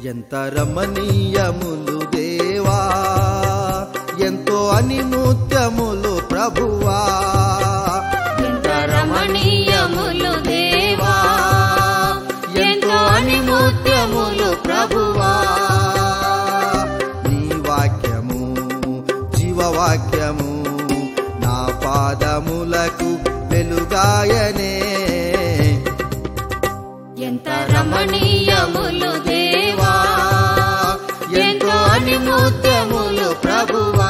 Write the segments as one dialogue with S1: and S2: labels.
S1: ఎంత రమణీయములు దేవా ఎంతో అనిముత్యములు ప్రభువా
S2: ఎంత రమణీయములు దేవా ఎంతో అనిముత్యములు ప్రభువా
S1: నీ వాక్యము జీవవాక్యము నా పాదములకు వెలుగాయనే
S2: ఎంత రమణీయములు దేవా ఎంతో అనిముత్యములు ప్రభువా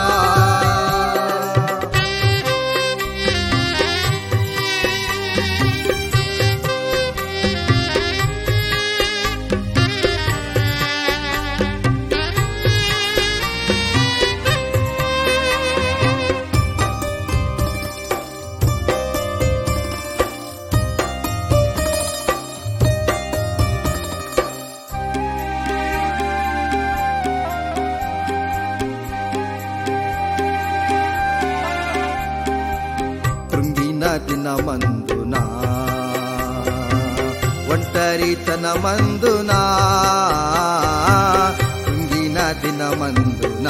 S1: కృంగిన దినమందునా ఒంటరితనమందునా కృంగిన దినమందునా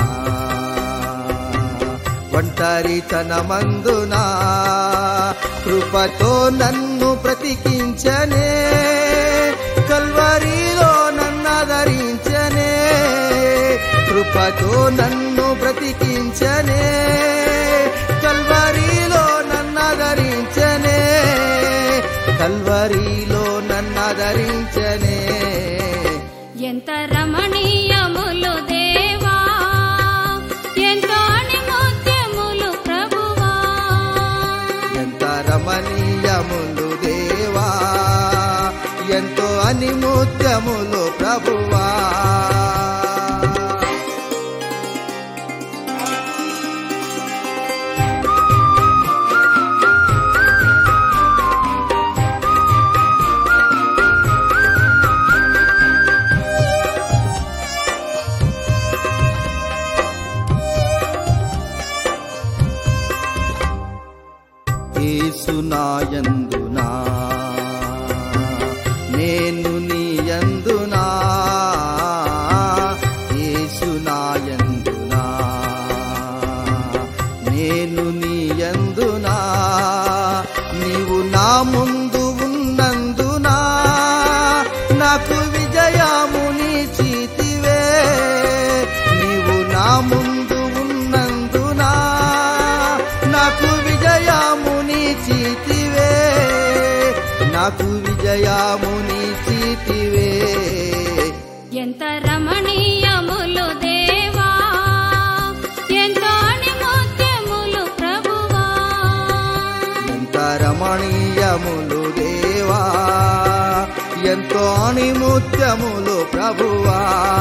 S1: ఒంటరితనమందునా కృపతో నన్ను బ్రతికించనే కల్వరిలో నన్నదరించనే కృపతో నన్ను బ్రతికించనే కల్వరిలో నన్నదరించనే కల్వరిలో నన్నదరించనే
S2: ఎంత రమణీయములు దేవా ఎంతో అనిముత్యములు ప్రభువా
S1: ఎంత రమణీయములు దేవా ఎంతో అనిముత్యములు ప్రభువా ఏసునాయందునా నేను నీయందునా ఏసునాయందునా నేను నీయందునా నీవు నా ముందు ఉన్నందునా నాకు విజయముని చీతివే నీవు నా ముందు ఉన్నందునా నాకు విజయముని చీతివే నాకు విజయముని చీతివే
S2: ఎంత రమణీయములు దేవా ఎంతో అనిముత్యములు ప్రభువా
S1: ఎంత రమణీయములు దేవా ఎంతో అణిముత్యములు ప్రభువా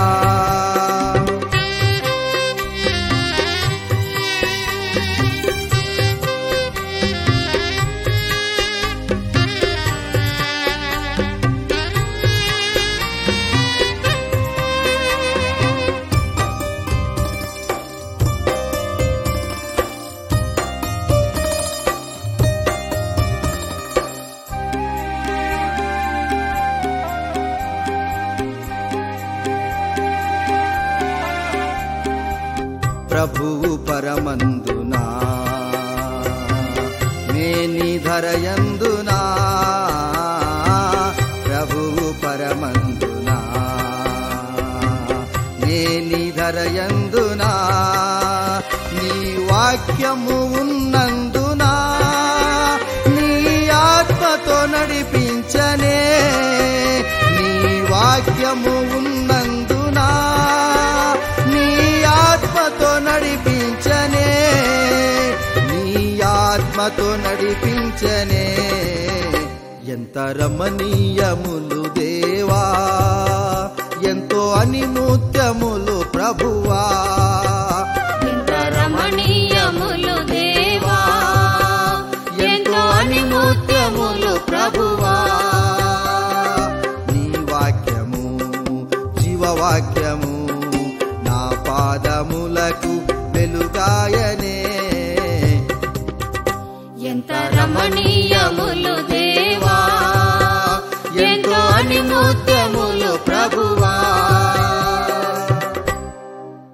S1: ప్రభువు పరమందునా మేని ధరయందునా ప్రభువు పరమందునా మేని ధరయందునా నీ వాక్యము ఉన్నందునా నీ ఆత్మతో నడిపించనే నీ వాక్యము ఉన్నందునా నీ ఆత్మతో నడిపించనే నీ ఆత్మతో నడిపించనే ఎంత రమణీయములు దేవా ఎంతో అనిముత్యములు ప్రభువా
S2: ఎంత రమణీయములు దేవా ఎంతో అనిముత్యములు ప్రభువా
S1: నీ వాక్యము జీవవాక్యము నా పాదములకు వెలుగాయనే
S2: ఎంత రమణీయములు దేవా ఎంతో అనిముత్యములు ప్రభువా